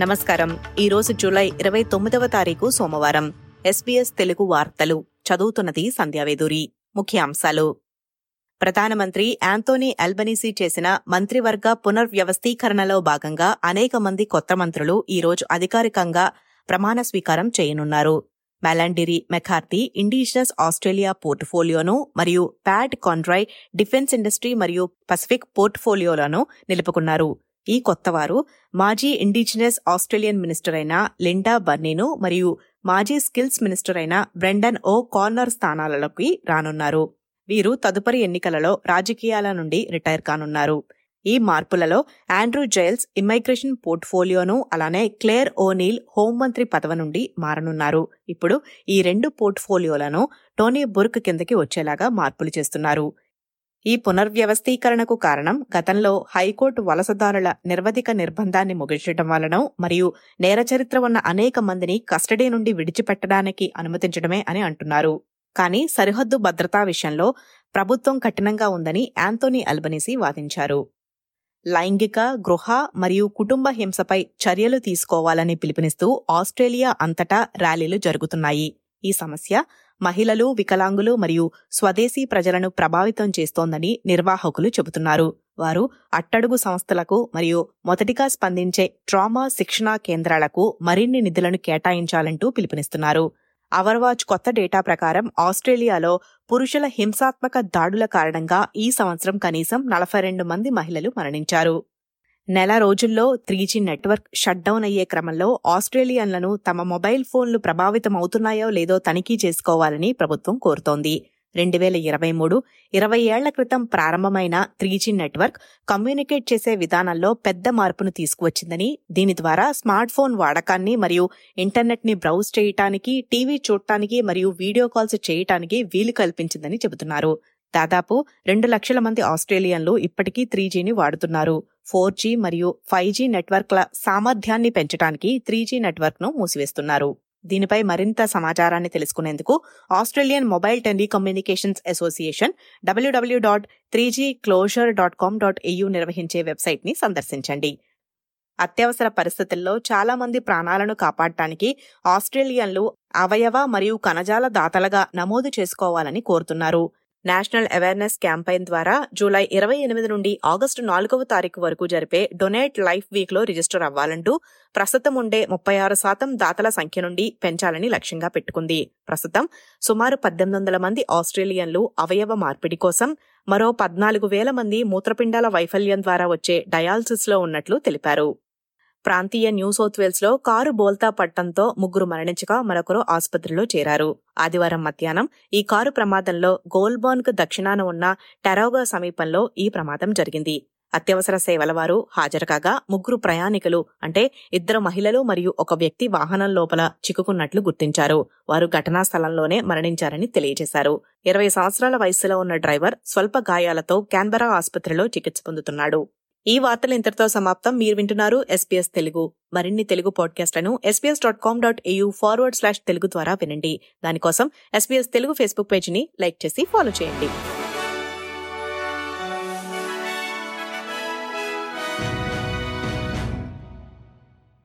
నమస్కారం ఈ రోజు జూలై ఇరవై తొమ్మిదవ తారీఖు సోమవారం ఎస్బీఎస్ తెలుగు వార్తలు చదువుతున్నది సంధ్యావేదూరి ముఖ్యాంశాలు ప్రధానమంత్రి యాంతోనీ అల్బనీసీ చేసిన మంత్రివర్గ పునర్వ్యవస్థీకరణలో భాగంగా అనేక మంది కొత్త మంత్రులు ఈ రోజు అధికారికంగా ప్రమాణ స్వీకారం చేయనున్నారు మెలాండిరి మెకార్తీ ఇండిజినస్ ఆస్ట్రేలియా పోర్ట్ఫోలియోను మరియు ప్యాట్ కాన్డ్రాయ్ డిఫెన్స్ ఇండస్ట్రీ మరియు పసిఫిక్ పోర్ట్ఫోలియోలను నిలుపుకున్నారు ఈ కొత్తవారు మాజీ ఇండిజినస్ ఆస్ట్రేలియన్ మినిస్టర్ అయిన లిండా బర్నీను మరియు మాజీ స్కిల్స్ మినిస్టర్ అయిన బ్రెండన్ ఓ కార్నర్ స్థానాలలోకి రానున్నారు వీరు తదుపరి ఎన్నికలలో రాజకీయాల నుండి రిటైర్ కానున్నారు ఈ మార్పులలో ఆండ్రూ జైల్స్ ఇమ్మైగ్రేషన్ పోర్ట్ఫోలియోను అలానే క్లేర్ ఓనీల్ హోంమంత్రి పదవి నుండి మారనున్నారు ఇప్పుడు ఈ రెండు పోర్ట్ఫోలియోలను టోనీ బుర్క్ కిందకి వచ్చేలాగా మార్పులు చేస్తున్నారు ఈ పునర్వ్యవస్థీకరణకు కారణం గతంలో హైకోర్టు వలసదారుల నిర్వధిక నిర్బంధాన్ని ముగించడం వలన మరియు నేర చరిత్ర ఉన్న అనేక మందిని కస్టడీ నుండి విడిచిపెట్టడానికి అనుమతించడమే అని అంటున్నారు కానీ సరిహద్దు భద్రతా విషయంలో ప్రభుత్వం కఠినంగా ఉందని యాంతోనీ అల్బనీసీ వాదించారు లైంగిక గృహ మరియు కుటుంబ హింసపై చర్యలు తీసుకోవాలని పిలుపునిస్తూ ఆస్ట్రేలియా అంతటా ర్యాలీలు జరుగుతున్నాయి ఈ సమస్య మహిళలు వికలాంగులు మరియు స్వదేశీ ప్రజలను ప్రభావితం చేస్తోందని నిర్వాహకులు చెబుతున్నారు వారు అట్టడుగు సంస్థలకు మరియు మొదటిగా స్పందించే ట్రామా శిక్షణా కేంద్రాలకు మరిన్ని నిధులను కేటాయించాలంటూ పిలుపునిస్తున్నారు అవర్వాచ్ కొత్త డేటా ప్రకారం ఆస్ట్రేలియాలో పురుషుల హింసాత్మక దాడుల కారణంగా ఈ సంవత్సరం కనీసం నలభై రెండు మంది మహిళలు మరణించారు నెల రోజుల్లో three G network shut down అయ్యే క్రమంలో ఆస్ట్రేలియన్లను తమ మొబైల్ ఫోన్లు ప్రభావితం అవుతున్నాయో లేదో తనిఖీ చేసుకోవాలని ప్రభుత్వం కోరుతోంది రెండు వేల ఇరవై మూడు ఇరవై ఏళ్ల క్రితం ప్రారంభమైన త్రీ జీ నెట్వర్క్ కమ్యూనికేట్ చేసే విధానంలో పెద్ద మార్పును తీసుకువచ్చిందని దీని ద్వారా స్మార్ట్ ఫోన్ వాడకాన్ని మరియు ఇంటర్నెట్ ని బ్రౌజ్ చేయటానికి టీవీ చూడటానికి మరియు వీడియో కాల్స్ చేయటానికి వీలు కల్పించిందని చెబుతున్నారు దాదాపు రెండు లక్షల మంది ఆస్ట్రేలియన్లు ఇప్పటికీ త్రీ జీని వాడుతున్నారు ఫోర్ జీ మరియు ఫైవ్ జీ నెట్వర్క్ల సామర్థ్యాన్ని పెంచడానికి త్రీ జీ నెట్వర్క్ను మూసివేస్తున్నారు దీనిపై మరింత సమాచారాన్ని తెలుసుకునేందుకు Australian mobile telecommunications association WW dot three G closure dot com dot AU నిర్వహించే వెబ్సైట్ని సందర్శించండి అత్యవసర పరిస్థితుల్లో చాలా మంది ప్రాణాలను కాపాడటానికి ఆస్ట్రేలియన్లు అవయవ మరియు కణజాల దాతలుగా నమోదు చేసుకోవాలని కోరుతున్నారు నేషనల్ అవేర్నెస్ క్యాంపెయిన్ ద్వారా జూలై ఇరవై ఎనిమిది నుండి ఆగస్టు నాలుగవ తారీఖు వరకు జరిపే డొనేట్ లైఫ్ వీక్ లో రిజిస్టర్ అవ్వాలంటూ ప్రస్తుతం ఉండే ముప్పై ఆరు శాతం దాతల సంఖ్య నుండి పెంచాలని లక్ష్యంగా పెట్టుకుంది ప్రస్తుతం సుమారు పద్దెనిమిది వందల మంది ఆస్ట్రేలియన్లు అవయవ మార్పిడి కోసం మరో పద్నాలుగు వేల మంది మూత్రపిండాల వైఫల్యం ద్వారా వచ్చే డయాలసిస్ లో ఉన్నట్లు తెలిపారు ప్రాంతీయ న్యూ సౌత్ వేల్స్ లో కారు బోల్తా పట్టడంతో ముగ్గురు మరణించగా మరొకరు ఆసుపత్రిలో చేరారు ఆదివారం మధ్యాహ్నం ఈ కారు ప్రమాదంలో గోల్బోన్ కు దక్షిణాన ఉన్న టెరోగా సమీపంలో ఈ ప్రమాదం జరిగింది అత్యవసర సేవల వారు హాజరు కాగా ముగ్గురు ప్రయాణికులు అంటే ఇద్దరు మహిళలు మరియు ఒక వ్యక్తి వాహనం లోపల చిక్కుకున్నట్లు గుర్తించారు వారు ఘటనా స్థలంలోనే మరణించారని తెలియజేశారు ఇరవై సంవత్సరాల వయసులో ఉన్న డ్రైవర్ స్వల్ప గాయాలతో క్యాన్బరా ఆసుపత్రిలో చికిత్స పొందుతున్నాడు ఈ వార్తలు ఇంతటితో సమాప్తం మీరు వింటున్నారు ఎస్పీఎస్ తెలుగు మరిన్ని తెలుగు పాడ్కాస్ట్లను SBS dot com dot AU forward slash Telugu ద్వారా వినండి దానికోసం ఎస్పీఎస్ తెలుగు ఫేస్బుక్ పేజీని లైక్ చేసి ఫాలో చేయండి